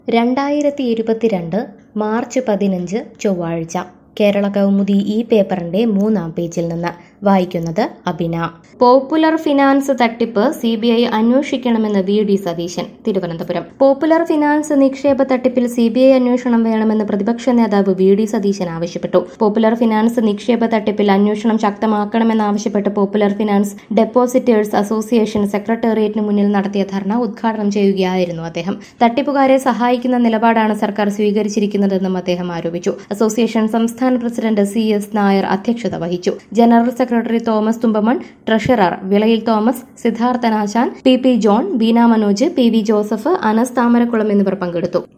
രണ്ടായിരത്തി ഇരുപത്തിരണ്ട് മാർച്ച് പതിനഞ്ച് ചൊവ്വാഴ്ച കേരള കൗമുദി ഈ പേപ്പറിന്റെ മൂന്നാം പേജിൽ നിന്ന് വായിക്കുന്നത് അബിന പോപ്പുലർ ഫിനാൻസ് തട്ടിപ്പ് സി ബി ഐ അന്വേഷിക്കണമെന്ന് V D Satheesan Thiruvananthapuram popular finance നിക്ഷേപ തട്ടിപ്പിൽ സി ബി ഐ അന്വേഷണം വേണമെന്ന് പ്രതിപക്ഷ നേതാവ് വി ഡി സതീശൻ ആവശ്യപ്പെട്ടു പോപ്പുലർ ഫിനാൻസ് നിക്ഷേപ തട്ടിപ്പിൽ അന്വേഷണം ശക്തമാക്കണമെന്നാവശ്യപ്പെട്ട് പോപ്പുലർ ഫിനാൻസ് ഡെപ്പോസിറ്റേഴ്സ് അസോസിയേഷൻ സെക്രട്ടേറിയറ്റിന് മുന്നിൽ നടത്തിയ ധർണ ഉദ്ഘാടനം ചെയ്യുകയായിരുന്നു അദ്ദേഹം തട്ടിപ്പുകാരെ സഹായിക്കുന്ന നിലപാടാണ് സർക്കാർ സ്വീകരിച്ചിരിക്കുന്നതെന്നും അദ്ദേഹം ആരോപിച്ചു അസോസിയേഷൻ സംസ്ഥാന പ്രസിഡന്റ് സി എസ് നായർ അധ്യക്ഷത വഹിച്ചു general secretary Thomas Thumpamon treasurer Vilayil Thomas Sidharthanasan P P John Beena Manoj P V Joseph Anas Thamarakulam എന്നിവർ പങ്കെടുത്തു